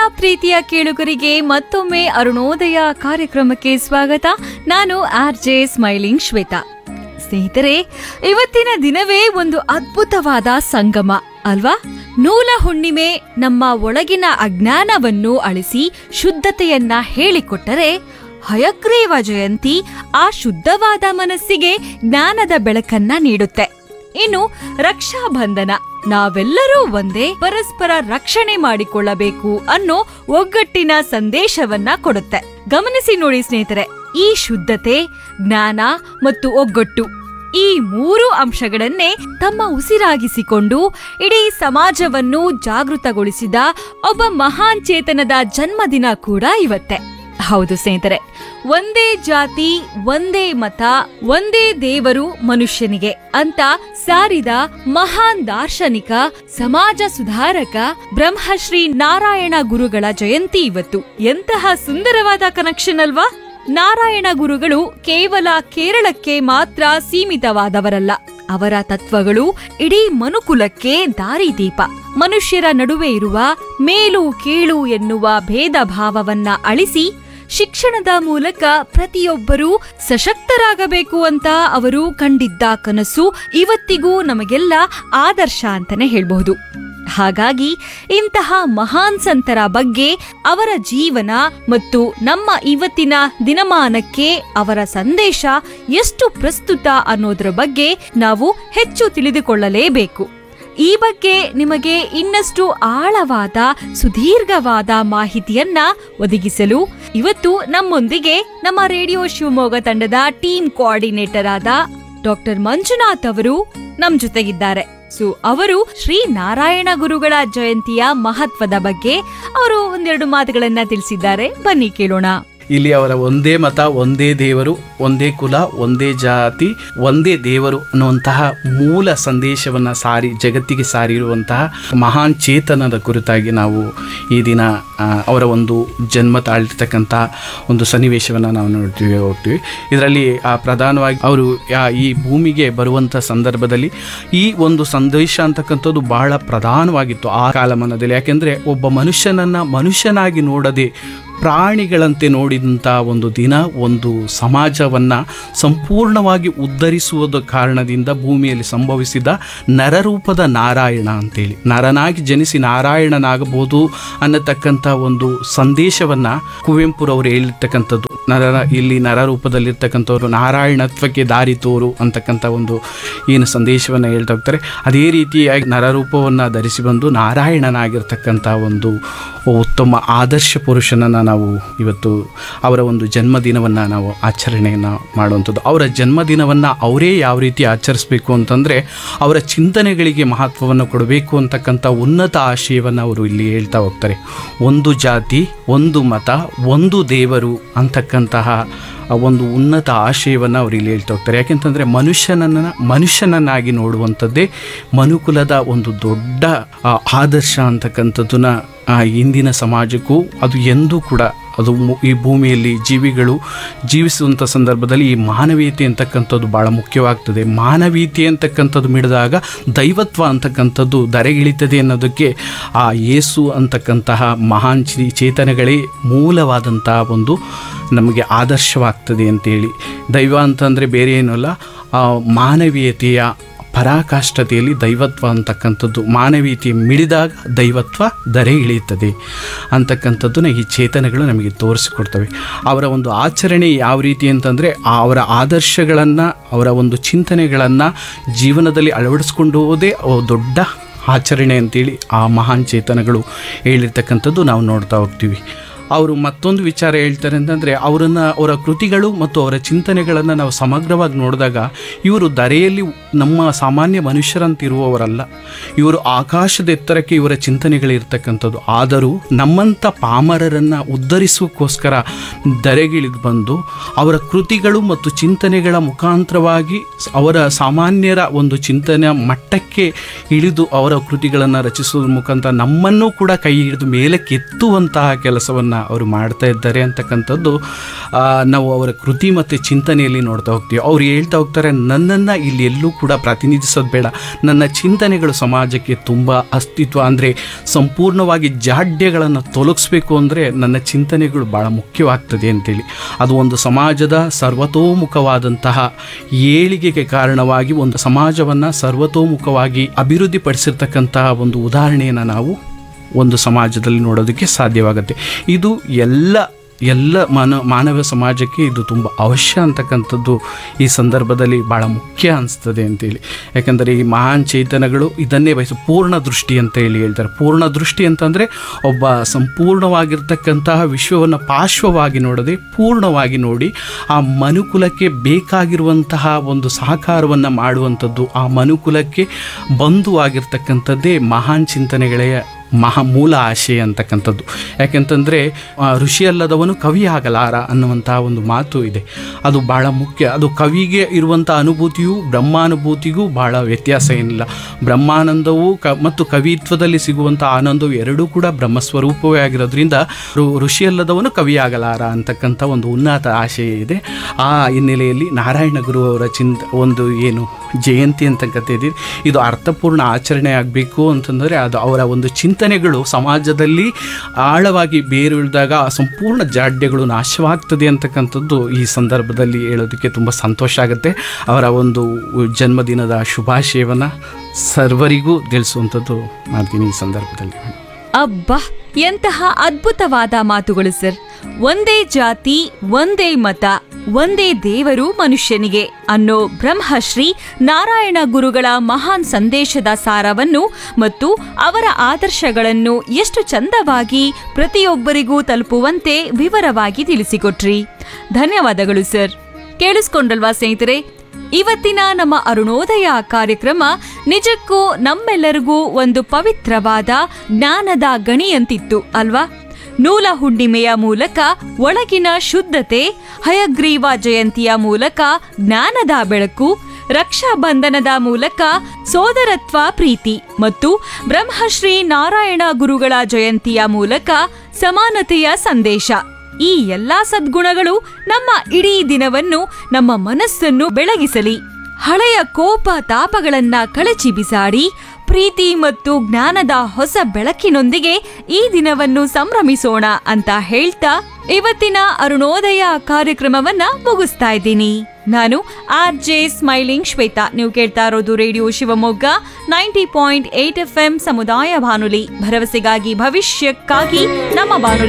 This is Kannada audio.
ಪ್ರೀತಿಯ ಕೇಳುಗರಿಗೆ ಮತ್ತೊಮ್ಮೆ ಅರುಣೋದಯ ಕಾರ್ಯಕ್ರಮಕ್ಕೆ ಸ್ವಾಗತ ನಾನು ಆರ್ ಜೆ ಸ್ಮೈಲಿಂಗ್ ಶ್ವೇತಾ ಸ್ನೇಹಿತರೆ ಇವತ್ತಿನ ದಿನವೇ ಒಂದು ಅದ್ಭುತವಾದ ಸಂಗಮ ಅಲ್ವಾ ನೂಲ ಹುಣ್ಣಿಮೆ ನಮ್ಮ ಒಳಗಿನ ಅಜ್ಞಾನವನ್ನು ಅಳಿಸಿ ಶುದ್ಧತೆಯನ್ನ ಹೇಳಿಕೊಟ್ಟರೆ ಹಯಗ್ರೀವ ಜಯಂತಿ ಆ ಶುದ್ಧವಾದ ಮನಸ್ಸಿಗೆ ಜ್ಞಾನದ ಬೆಳಕನ್ನ ನೀಡುತ್ತೆ ಇನ್ನು ರಕ್ಷಾ ಬಂಧನ ನಾವೆಲ್ಲರೂ ಒಂದೇ ಪರಸ್ಪರ ರಕ್ಷಣೆ ಮಾಡಿಕೊಳ್ಳಬೇಕು ಅನ್ನೋ ಒಗ್ಗಟ್ಟಿನ ಸಂದೇಶವನ್ನ ಕೊಡುತ್ತೆ ಗಮನಿಸಿ ನೋಡಿ ಸ್ನೇಹಿತರೆ ಈ ಶುದ್ಧತೆ ಜ್ಞಾನ ಮತ್ತು ಒಗ್ಗಟ್ಟು ಈ ಮೂರು ಅಂಶಗಳನ್ನೇ ತಮ್ಮ ಉಸಿರಾಗಿಸಿಕೊಂಡು ಇಡೀ ಸಮಾಜವನ್ನು ಜಾಗೃತಗೊಳಿಸಿದ ಒಬ್ಬ ಮಹಾನ್ ಚೇತನದ ಜನ್ಮದಿನ ಕೂಡ ಇವತ್ತೆ ಹೌದು ಸ್ನೇಹಿತರೆ ಒಂದೇ ಜಾತಿ ಒಂದೇ ಮತ ಒಂದೇ ದೇವರು ಮನುಷ್ಯನಿಗೆ ಅಂತ ಸಾರಿದ ಮಹಾನ್ ದಾರ್ಶನಿಕ ಸಮಾಜ ಸುಧಾರಕ ಬ್ರಹ್ಮಶ್ರೀ ನಾರಾಯಣ ಗುರುಗಳ ಜಯಂತಿ ಇವತ್ತು ಎಂತಹ ಸುಂದರವಾದ ಕನೆಕ್ಷನ್ ಅಲ್ವಾ ನಾರಾಯಣ ಗುರುಗಳು ಕೇವಲ ಕೇರಳಕ್ಕೆ ಮಾತ್ರ ಸೀಮಿತವಾದವರಲ್ಲ ಅವರ ತತ್ವಗಳು ಇಡೀ ಮನುಕುಲಕ್ಕೆ ದಾರಿದೀಪ ಮನುಷ್ಯರ ನಡುವೆ ಇರುವ ಮೇಲು ಕೀಳು ಎನ್ನುವ ಭೇದ ಭಾವವನ್ನ ಅಳಿಸಿ ಶಿಕ್ಷಣದ ಮೂಲಕ ಪ್ರತಿಯೊಬ್ಬರೂ ಸಶಕ್ತರಾಗಬೇಕು ಅಂತ ಅವರು ಕಂಡಿದ್ದ ಕನಸು ಇವತ್ತಿಗೂ ನಮಗೆಲ್ಲ ಆದರ್ಶ ಅಂತಾನೆ ಹೇಳ್ಬಹುದು ಹಾಗಾಗಿ ಇಂತಹ ಮಹಾನ್ ಸಂತರ ಬಗ್ಗೆ ಅವರ ಜೀವನ ಮತ್ತು ನಮ್ಮ ಇವತ್ತಿನ ದಿನಮಾನಕ್ಕೆ ಅವರ ಸಂದೇಶ ಎಷ್ಟು ಪ್ರಸ್ತುತ ಅನ್ನೋದರ ಬಗ್ಗೆ ನಾವು ಹೆಚ್ಚು ತಿಳಿದುಕೊಳ್ಳಲೇಬೇಕು ಈ ಬಗ್ಗೆ ನಿಮಗೆ ಇನ್ನಷ್ಟು ಆಳವಾದ ಸುದೀರ್ಘವಾದ ಮಾಹಿತಿಯನ್ನ ಒದಗಿಸಲು ಇವತ್ತು ನಮ್ಮೊಂದಿಗೆ ನಮ್ಮ ರೇಡಿಯೋ ಶಿವಮೊಗ್ಗ ತಂಡದ ಟೀಮ್ ಕೋಆರ್ಡಿನೇಟರ್ ಆದ ಡಾಕ್ಟರ್ ಮಂಜುನಾಥ್ ಅವರು ನಮ್ ಜೊತೆಗಿದ್ದಾರೆ ಸೊ ಅವರು ಶ್ರೀ ನಾರಾಯಣ ಗುರುಗಳ ಜಯಂತಿಯ ಮಹತ್ವದ ಬಗ್ಗೆ ಅವರು ಒಂದೆರಡು ಮಾತುಗಳನ್ನ ತಿಳಿಸಿದ್ದಾರೆ ಬನ್ನಿ ಕೇಳೋಣ ಇಲ್ಲಿ ಅವರ ಒಂದೇ ಮತ ಒಂದೇ ದೇವರು ಒಂದೇ ಕುಲ ಒಂದೇ ಜಾತಿ ಒಂದೇ ದೇವರು ಅನ್ನುವಂತಹ ಮೂಲ ಸಂದೇಶವನ್ನು ಸಾರಿ ಜಗತ್ತಿಗೆ ಸಾರಿರುವಂತಹ ಮಹಾನ್ ಚೇತನದ ಕುರಿತಾಗಿ ನಾವು ಈ ದಿನ ಆ, ಅವರ ಒಂದು ಜನ್ಮ ತಾಳಿರ್ತಕ್ಕಂಥ ಒಂದು ಸನ್ನಿವೇಶವನ್ನು ನಾವು ನೋಡ್ತೀವಿ ಹೋಗ್ತೀವಿ ಇದರಲ್ಲಿ ಆ, ಪ್ರಧಾನವಾಗಿ ಅವರು ಯಾ- ಈ ಭೂಮಿಗೆ ಬರುವಂಥ ಸಂದರ್ಭದಲ್ಲಿ ಈ ಒಂದು ಸಂದೇಶ ಅಂತಕ್ಕಂಥದ್ದು ಬಹಳ ಪ್ರಧಾನವಾಗಿತ್ತು ಆ ಕಾಲಮಾನದಲ್ಲಿ ಯಾಕೆಂದರೆ ಒಬ್ಬ ಮನುಷ್ಯನನ್ನು ಮನುಷ್ಯನಾಗಿ ನೋಡದೆ ಪ್ರಾಣಿಗಳಂತೆ ನೋಡಿದಂಥ ಒಂದು ದಿನ ಒಂದು ಸಮಾಜವನ್ನು ಸಂಪೂರ್ಣವಾಗಿ ಉದ್ಧರಿಸುವುದ ಕಾರಣದಿಂದ ಭೂಮಿಯಲ್ಲಿ ಸಂಭವಿಸಿದ ನರರೂಪದ ನಾರಾಯಣ ಅಂತೇಳಿ ನರನಾಗಿ ಜನಿಸಿ ನಾರಾಯಣನಾಗಬಹುದು ಅನ್ನತಕ್ಕಂಥ ಒಂದು ಸಂದೇಶವನ್ನು ಕುವೆಂಪುರವರು ಹೇಳಿರ್ತಕ್ಕಂಥದ್ದು ನರ ಇಲ್ಲಿ ನರರೂಪದಲ್ಲಿರ್ತಕ್ಕಂಥವ್ರು ನಾರಾಯಣತ್ವಕ್ಕೆ ದಾರಿ ತೋರು ಅಂತಕ್ಕಂಥ ಒಂದು ಏನು ಸಂದೇಶವನ್ನು ಹೇಳ್ತಾ ಹೋಗ್ತಾರೆ ಅದೇ ರೀತಿಯಾಗಿ ನರರೂಪವನ್ನು ಧರಿಸಿ ಬಂದು ನಾರಾಯಣನಾಗಿರ್ತಕ್ಕಂಥ ಒಂದು ಉತ್ತಮ ಆದರ್ಶ ಪುರುಷನನ್ನು ನಾವು ಇವತ್ತು ಅವರ ಒಂದು ಜನ್ಮದಿನವನ್ನು ನಾವು ಆಚರಣೆಯನ್ನು ಮಾಡುವಂಥದ್ದು ಅವರ ಜನ್ಮದಿನವನ್ನು ಅವರೇ ಯಾವ ರೀತಿ ಆಚರಿಸಬೇಕು ಅಂತಂದರೆ ಅವರ ಚಿಂತನೆಗಳಿಗೆ ಮಹತ್ವವನ್ನು ಕೊಡಬೇಕು ಅಂತಕ್ಕಂಥ ಉನ್ನತ ಆಶಯವನ್ನು ಅವರು ಇಲ್ಲಿ ಹೇಳ್ತಾ ಹೋಗ್ತಾರೆ ಒಂದು ಜಾತಿ ಒಂದು ಮತ ಒಂದು ದೇವರು ಅಂತಕ್ಕಂತಹ ಆ ಒಂದು ಉನ್ನತ ಆಶಯವನ್ನು ಅವರು ಇಲ್ಲಿ ಹೇಳ್ತಾ ಹೋಗ್ತಾರೆ ಯಾಕೆಂತಂದರೆ ಮನುಷ್ಯನನ್ನು ಮನುಷ್ಯನನ್ನಾಗಿ ನೋಡುವಂಥದ್ದೇ ಮನುಕುಲದ ಒಂದು ದೊಡ್ಡ ಆ, ಆದರ್ಶ ಅಂತಕ್ಕಂಥದ್ದನ್ನ ಆ, ಇಂದಿನ ಸಮಾಜಕ್ಕೂ ಅದು ಎಂದೂ ಕೂಡ ಅದು ಮು- ಈ ಭೂಮಿಯಲ್ಲಿ ಜೀವಿಗಳು ಜೀವಿಸುವಂಥ ಸಂದರ್ಭದಲ್ಲಿ ಈ ಮಾನವೀಯತೆ ಅಂತಕ್ಕಂಥದ್ದು ಭಾಳ ಮುಖ್ಯವಾಗ್ತದೆ ಮಾನವೀಯತೆ ಅಂತಕ್ಕಂಥದ್ದು ಮಿಡಿದಾಗ ದೈವತ್ವ ಅಂತಕ್ಕಂಥದ್ದು ಧರೆಗಿಳಿತದೆ ಅನ್ನೋದಕ್ಕೆ ಆ ಯೇಸು ಅಂತಕ್ಕಂತಹ ಮಹಾನ್ ಚಿ- ಚೇತನಗಳೇ ಮೂಲವಾದಂತಹ ಒಂದು ನಮಗೆ ಆದರ್ಶವಾಗ್ತದೆ ಅಂತೇಳಿ ದೈವ ಅಂತಂದರೆ ಬೇರೆ ಏನೂ ಅಲ್ಲ ಆ ಮಾನವೀಯತೆಯ ಪರಾಕಾಷ್ಠತೆಯಲ್ಲಿ ದೈವತ್ವ ಅಂತಕ್ಕಂಥದ್ದು ಮಾನವೀಯತೆ ಮಿಡಿದಾಗ ದೈವತ್ವ ದರೆ ಇಳಿಯುತ್ತದೆ ಅಂತಕ್ಕಂಥದ್ದನ್ನ ಈ ಚೇತನಗಳು ನಮಗೆ ತೋರಿಸಿಕೊಡ್ತವೆ ಅವರ ಒಂದು ಆಚರಣೆ ಯಾವ ರೀತಿ ಅಂತಂದರೆ ಅವರ ಆದರ್ಶಗಳನ್ನು ಅವರ ಒಂದು ಚಿಂತನೆಗಳನ್ನು ಜೀವನದಲ್ಲಿ ಅಳವಡಿಸ್ಕೊಂಡು ಹೋದೇ ಅವು ದೊಡ್ಡ ಆಚರಣೆ ಅಂತೇಳಿ ಆ ಮಹಾನ್ ಚೇತನಗಳು ಹೇಳಿರ್ತಕ್ಕಂಥದ್ದು ನಾವು ನೋಡ್ತಾ ಹೋಗ್ತೀವಿ ಅವರು ಮತ್ತೊಂದು ವಿಚಾರ ಹೇಳ್ತಾರೆ ಅಂತಂದರೆ ಅವರನ್ನು ಅವರ ಕೃತಿಗಳು ಮತ್ತು ಅವರ ಚಿಂತನೆಗಳನ್ನು ನಾವು ಸಮಗ್ರವಾಗಿ ನೋಡಿದಾಗ ಇವರು ಧರೆಯಲ್ಲಿ ನಮ್ಮ ಸಾಮಾನ್ಯ ಮನುಷ್ಯರಂತಿರುವವರಲ್ಲ ಇವರು ಆಕಾಶದ ಎತ್ತರಕ್ಕೆ ಇವರ ಚಿಂತನೆಗಳಿರ್ತಕ್ಕಂಥದ್ದು ಆದರೂ ನಮ್ಮಂಥ ಪಾಮರರನ್ನು ಉದ್ಧರಿಸೋಕ್ಕೋಸ್ಕರ ಧರೆಗಿಳಿದು ಬಂದು ಅವರ ಕೃತಿಗಳು ಮತ್ತು ಚಿಂತನೆಗಳ ಮುಖಾಂತರವಾಗಿ ಅವರ ಸಾಮಾನ್ಯರ ಒಂದು ಚಿಂತನೆಯ ಮಟ್ಟಕ್ಕೆ ಇಳಿದು ಅವರ ಕೃತಿಗಳನ್ನು ರಚಿಸೋದ್ರ ಮುಖಾಂತರ ನಮ್ಮನ್ನು ಕೂಡ ಕೈ ಹಿಡಿದು ಮೇಲಕ್ಕೆ ಎತ್ತುವಂತಹ ಕೆಲಸವನ್ನು ಸೇವೆಯನ್ನು ಅವರು ಮಾಡ್ತಾ ಇದ್ದಾರೆ ಅಂತಕ್ಕಂಥದ್ದು ಆ, ನಾವು ಅವರ ಕೃತಿ ಮತ್ತು ಚಿಂತನೆಯಲ್ಲಿ ನೋಡ್ತಾ ಹೋಗ್ತೀವಿ ಅವ್ರು ಹೇಳ್ತಾ ಹೋಗ್ತಾರೆ ನನ್ನನ್ನು ಇಲ್ಲಿ ಎಲ್ಲೂ ಕೂಡ ಪ್ರತಿನಿಧಿಸೋದು ಬೇಡ ನನ್ನ ಚಿಂತನೆಗಳು ಸಮಾಜಕ್ಕೆ ತುಂಬ ಅಸ್ತಿತ್ವ ಅಂದರೆ ಸಂಪೂರ್ಣವಾಗಿ ಜಾಡ್ಯಗಳನ್ನು ತೊಲಗಿಸ್ಬೇಕು ಅಂದರೆ ನನ್ನ ಚಿಂತನೆಗಳು ಭಾಳ ಮುಖ್ಯವಾಗ್ತದೆ ಅಂತೇಳಿ ಅದು ಒಂದು ಸಮಾಜದ ಸರ್ವತೋಮುಖವಾದಂತಹ ಏಳಿಗೆಗೆ ಕಾರಣವಾಗಿ ಒಂದು ಸಮಾಜವನ್ನು ಸರ್ವತೋಮುಖವಾಗಿ ಅಭಿವೃದ್ಧಿಪಡಿಸಿರ್ತಕ್ಕಂತಹ ಒಂದು ಉದಾಹರಣೆಯನ್ನು ನಾವು ಒಂದು ಸಮಾಜದಲ್ಲಿ ನೋಡೋದಕ್ಕೆ ಸಾಧ್ಯವಾಗುತ್ತೆ ಇದು ಎಲ್ಲ ಎಲ್ಲ ಮಾನ ಮಾನವ ಸಮಾಜಕ್ಕೆ ಇದು ತುಂಬ ಅವಶ್ಯ ಅಂತಕ್ಕಂಥದ್ದು ಈ ಸಂದರ್ಭದಲ್ಲಿ ಭಾಳ ಮುಖ್ಯ ಅನಿಸ್ತದೆ ಅಂತೇಳಿ ಯಾಕಂದರೆ ಈ ಮಹಾನ್ ಚೇತನಗಳು ಇದನ್ನೇ ಬಯಸು ಪೂರ್ಣ ದೃಷ್ಟಿ ಅಂತ ಹೇಳಿ ಹೇಳ್ತಾರೆ ಪೂರ್ಣ ದೃಷ್ಟಿ ಅಂತಂದರೆ ಒಬ್ಬ ಸಂಪೂರ್ಣವಾಗಿರ್ತಕ್ಕಂತಹ ವಿಶ್ವವನ್ನು ಪಾರ್ಶ್ವವಾಗಿ ನೋಡದೆ ಪೂರ್ಣವಾಗಿ ನೋಡಿ ಆ ಮನುಕುಲಕ್ಕೆ ಬೇಕಾಗಿರುವಂತಹ ಒಂದು ಸಹಕಾರವನ್ನು ಮಾಡುವಂಥದ್ದು ಆ ಮನುಕುಲಕ್ಕೆ ಬಂಧುವಾಗಿರ್ತಕ್ಕಂಥದ್ದೇ ಮಹಾನ್ ಚಿಂತನೆಗಳೇ ಮಹಾ ಮೂಲ ಆಶಯ ಅಂತಕ್ಕಂಥದ್ದು ಯಾಕೆಂತಂದರೆ ಋಷಿ ಅಲ್ಲದವನು ಕವಿ ಆಗಲಾರ ಅನ್ನುವಂತಹ ಒಂದು ಮಾತು ಇದೆ ಅದು ಭಾಳ ಮುಖ್ಯ ಅದು ಕವಿಗೆ ಇರುವಂಥ ಅನುಭೂತಿಯು ಬ್ರಹ್ಮಾನುಭೂತಿಗೂ ಭಾಳ ವ್ಯತ್ಯಾಸ ಏನಿಲ್ಲ ಬ್ರಹ್ಮಾನಂದವು ಕ ಮತ್ತು ಕವಿತ್ವದಲ್ಲಿ ಸಿಗುವಂಥ ಆನಂದವು ಎರಡೂ ಕೂಡ ಬ್ರಹ್ಮಸ್ವರೂಪವೇ ಆಗಿರೋದ್ರಿಂದ ಋ- ಋಷಿ ಅಲ್ಲದವನು ಕವಿ ಆಗಲಾರ ಅಂತಕ್ಕಂಥ ಒಂದು ಉನ್ನತ ಆಶಯ ಇದೆ ಆ ಹಿನ್ನೆಲೆಯಲ್ಲಿ ನಾರಾಯಣ ಗುರು ಅವರ ಚಿಂತ ಒಂದು ಏನು ಜಯಂತಿ ಅಂತಕ್ಕಂಥದ್ದು ಇದು ಅರ್ಥಪೂರ್ಣ ಆಚರಣೆ ಆಗಬೇಕು ಅಂತಂದರೆ ಅದು ಅವರ ಒಂದು ಚಿಂತನೆಗಳು ಸಮಾಜದಲ್ಲಿ ಆಳವಾಗಿ ಬೇರುಳಿದಾಗ ಆ ಸಂಪೂರ್ಣ ಜಾಡ್ಯಗಳು ನಾಶವಾಗ್ತದೆ ಅಂತಕ್ಕಂಥದ್ದು ಈ ಸಂದರ್ಭದಲ್ಲಿ ಹೇಳೋದಕ್ಕೆ ತುಂಬ ಸಂತೋಷ ಆಗುತ್ತೆ ಅವರ ಒಂದು ಜನ್ಮದಿನದ ಶುಭಾಶಯವನ್ನು ಸರ್ವರಿಗೂ ತಿಳಿಸುವಂಥದ್ದು ಮಾಡ್ತೀನಿ ಈ ಸಂದರ್ಭದಲ್ಲಿ ಅಬ್ಬಾ ಎಂತಹ ಅದ್ಭುತವಾದ ಮಾತುಗಳು ಸರ್ ಒಂದೇ ಜಾತಿ ಒಂದೇ ಮತ ಒಂದೇ ದೇವರು ಮನುಷ್ಯನಿಗೆ ಅನ್ನೋ ಬ್ರಹ್ಮಶ್ರೀ ನಾರಾಯಣ ಗುರುಗಳ ಮಹಾನ್ ಸಂದೇಶದ ಸಾರವನ್ನು ಮತ್ತು ಅವರ ಆದರ್ಶಗಳನ್ನು ಎಷ್ಟು ಚಂದವಾಗಿ ಪ್ರತಿಯೊಬ್ಬರಿಗೂ ತಲುಪುವಂತೆ ವಿವರವಾಗಿ ತಿಳಿಸಿಕೊಟ್ರಿ ಧನ್ಯವಾದಗಳು ಸರ್ ಕೇಳಿಸ್ಕೊಂಡಲ್ವಾ ಸ್ನೇಹಿತರೆ ಇವತ್ತಿನ ನಮ್ಮ ಅರುಣೋದಯ ಕಾರ್ಯಕ್ರಮ ನಿಜಕ್ಕೂ ನಮ್ಮೆಲ್ಲರಿಗೂ ಒಂದು ಪವಿತ್ರವಾದ ಜ್ಞಾನದ ಗಣಿಯಂತಿತ್ತು ಅಲ್ವಾ ನೂಲ ಹುಣ್ಣಿಮೆಯ ಮೂಲಕ ಒಳಗಿನ ಶುದ್ಧತೆ ಹಯಗ್ರೀವ ಜಯಂತಿಯ ಮೂಲಕ ಜ್ಞಾನದ ಬೆಳಕು ರಕ್ಷಾಬಂಧನದ ಮೂಲಕ ಸೋದರತ್ವ ಪ್ರೀತಿ ಮತ್ತು ಬ್ರಹ್ಮಶ್ರೀ ನಾರಾಯಣ ಗುರುಗಳ ಜಯಂತಿಯ ಮೂಲಕ ಸಮಾನತೆಯ ಸಂದೇಶ ಈ ಎಲ್ಲಾ ಸದ್ಗುಣಗಳು ನಮ್ಮ ಇಡೀ ದಿನವನ್ನು ನಮ್ಮ ಮನಸ್ಸನ್ನು ಬೆಳಗಿಸಲಿ ಹಳೆಯ ಕೋಪ ತಾಪಗಳನ್ನ ಕಳಚಿ ಬಿಸಾಡಿ ಪ್ರೀತಿ ಮತ್ತು ಜ್ಞಾನದ ಹೊಸ ಬೆಳಕಿನೊಂದಿಗೆ ಈ ದಿನವನ್ನು ಸಂಭ್ರಮಿಸೋಣ ಅಂತ ಹೇಳ್ತಾ ಇವತ್ತಿನ ಅರುಣೋದಯ ಕಾರ್ಯಕ್ರಮವನ್ನ ಮುಗಿಸ್ತಾ ಇದ್ದೀನಿ ನಾನು ಆರ್ ಜೆ ಸ್ಮೈಲಿಂಗ್ ಶ್ವೇತಾ ನೀವು ಕೇಳ್ತಾ ಇರೋದು radio Shivamogga ninety point eight FM ಎಂ ಸಮುದಾಯ ಬಾನುಲಿ ಭರವಸೆಗಾಗಿ ಭವಿಷ್ಯಕ್ಕಾಗಿ ನಮ್ಮ ಬಾನುಲಿ